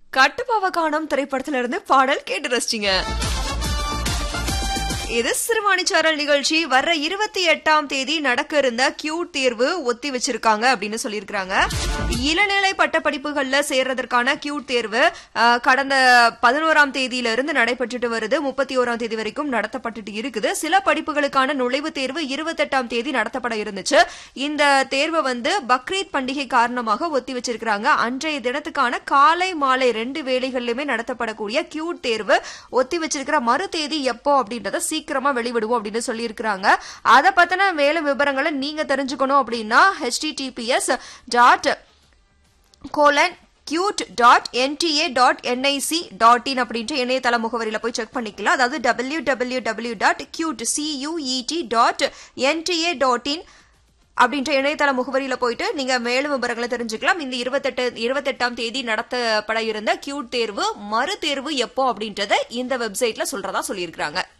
கட்டுப்பாவ காணும் திரைப்படத்துல இருந்து பாடல் கேட்டு ரசிச்சிங்க இது சிறுவாணிச்சாரல் நிகழ்ச்சி வர்ற இருபத்தி எட்டாம் தேதி நடக்க இருந்த கியூட் தேர்வு ஒத்தி வச்சிருக்காங்க அப்படின்னு சொல்லியிருக்காங்க இளநிலை பட்ட படிப்புகள்ல சேர்றதற்கான கியூட் தேர்வு அஹ், கடந்த பதினோராம் தேதியில இருந்து நடைபெற்றுட்டு வருது முப்பத்தி ஓராம் தேதி வரைக்கும் நடத்தப்பட்டுட்டு இருக்குது சில படிப்புகளுக்கான நுழைவுத் தேர்வு இருபத்தெட்டாம் தேதி நடத்தப்பட இருந்துச்சு இந்த தேர்வை வந்து பக்ரீத் பண்டிகை காரணமாக ஒத்தி வச்சிருக்காங்க அன்றைய தினத்துக்கான காலை மாலை ரெண்டு வேளைகள்லயுமே நடத்தப்படக்கூடிய கியூட் தேர்வு ஒத்தி வச்சிருக்கிற மறு தேதி எப்போ அப்படின்றத சீக்கிரமா வெளிவிடுவோம் அப்படின்னு சொல்லியிருக்கிறாங்க அதை பத்தின மேலும் விவரங்களை நீங்க தெரிஞ்சுக்கணும் அப்படின்னா HTTPS dot colon CUET dot NTA dot NIC dot in அப்படின்ற இணையதள முகவரியில போய் செக் பண்ணிக்கலாம் அதாவது W W W dot CUET CUET dot NTA dot in அப்படின்ற இணையதள முகவரியில போயிட்டு நீங்க மேலும் விவரங்களை தெரிஞ்சுக்கலாம் இந்த இருபத்தெட்டு இருபத்தெட்டாம் தேதி நடத்தப்பட இருந்த கியூட் தேர்வு மறு தேர்வு எப்போ அப்படின்றத இந்த வெப்சைட்ல சொல்றதா சொல்லியிருக்காங்க